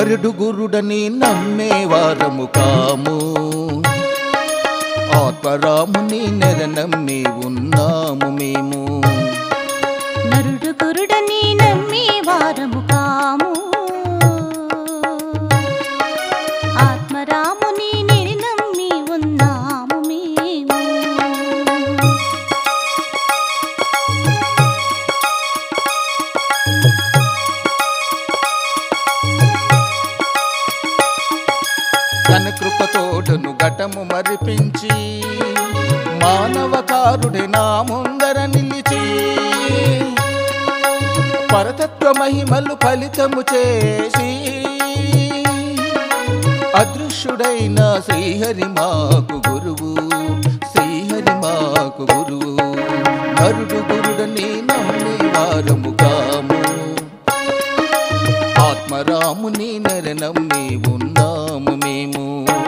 నరుడు గురుడని నమ్మేవారము కాము ఆత్మరాముని నెర నమ్మి ఉన్నాము మేము నరుడు గురుడని నమ్మి వారము కాము ఆత్మరాముని నిడి నమ్మి ఉన్నాము మేము తన కృపతోటను ఘటము మరిపించి మానవకారుడి నా ముందర నిలిచి పరతత్వ మహిమలు ఫలితము చేసి అదృశ్యుడైన శ్రీహరి మాకు గురువు శ్రీహరి మాకు గురువు నరుడు గురుడని నమ్మి వారము కాము ఆత్మరాముని నెర నమ్మి ఉన్నాము మేము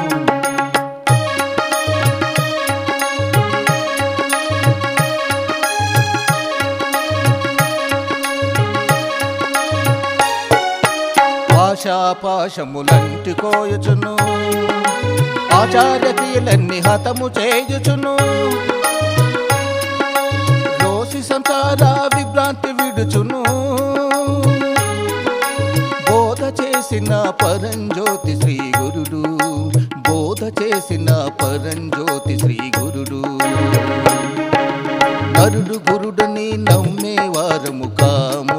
ఆశాపాశములంటి కోయుచును ఆచార్య క్రియలన్నీ హతము చేయుచును రోసి సంసార విభ్రాంతి విడుచును బోధ చేసిన పరంజ్యోతి శ్రీ గురుడు బోధ చేసిన పరంజ్యోతి శ్రీ గురుడు నరుడు గురుడని నమ్మేవారము కాము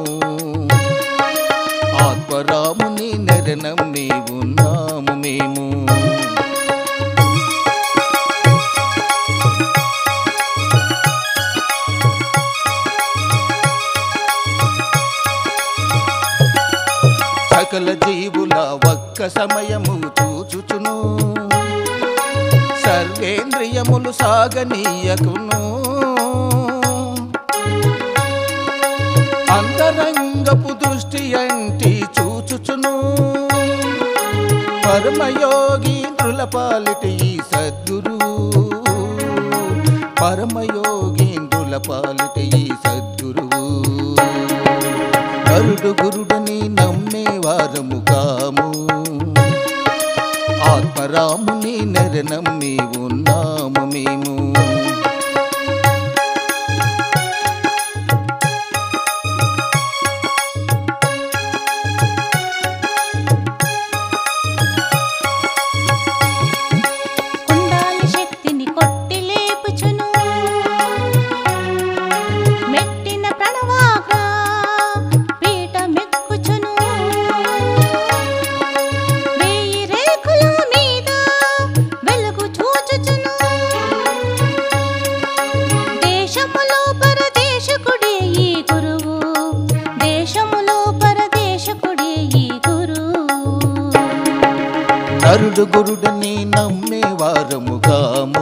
ఆత్మరాముని నెర నమ్మి ఉన్నాము మేము సకల జీవుల ఒక్క సమయము చూచుచును సర్వేంద్రియములు సాగనీయకును అంతరంగపు దృష్టి అంటి చూచుచును పరమయోగి పాలిటి ఈ సద్గురు పరమయోగి పాలిటి ఈ సద్గురువు నరుడు గురుడని నమ్మేవారము కాము ఆత్మరాముని నెర నమ్మి ఉన్నాము మేము కుండాలి శక్తిని కొట్టి లేపుచును మెట్టిన ప్రణవాగా పీట మెక్కుచును వేయి రేకుల మీద వెలుగు చూచుచును దేశములో పరదేశకుడే ఈ గురువు దేశములో పరదేశకుడే ఈ గురువు నరుడు గురుడని నమ్మేవారము కాము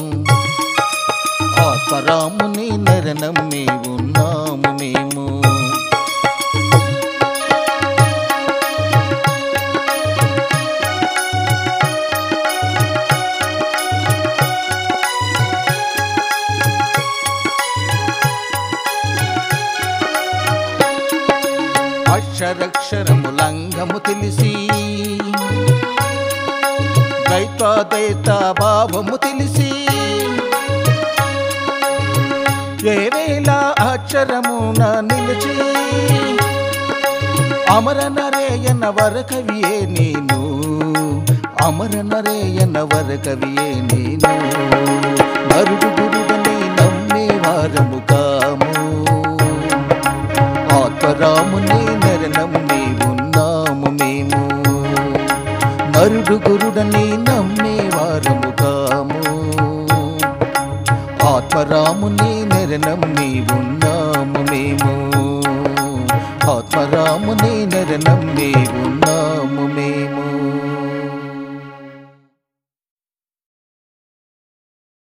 ఆత్మరాముని నెర నమ్మి ఉన్నాము మేము అక్షరక్షరములంగము తెలిసి ద్వైతాద్వైత భావము తెలిసి ఏవేళ అక్షరమున నిలిచి అమర నరేయన వరకవియే నేను అమర నరేయన వరకవియే నేను నరుడు గురుడని నమ్మే వారము కాము ఆత్మరాముని నెర నమ్మి ఉన్నాము మేము నరుడు గురుడని నమ్మే వారము కాము ఆత్మరాముని నెర నమ్మి ఉన్నాము మేము ఆత్మరాముని నెర నమ్మి ఉన్నాము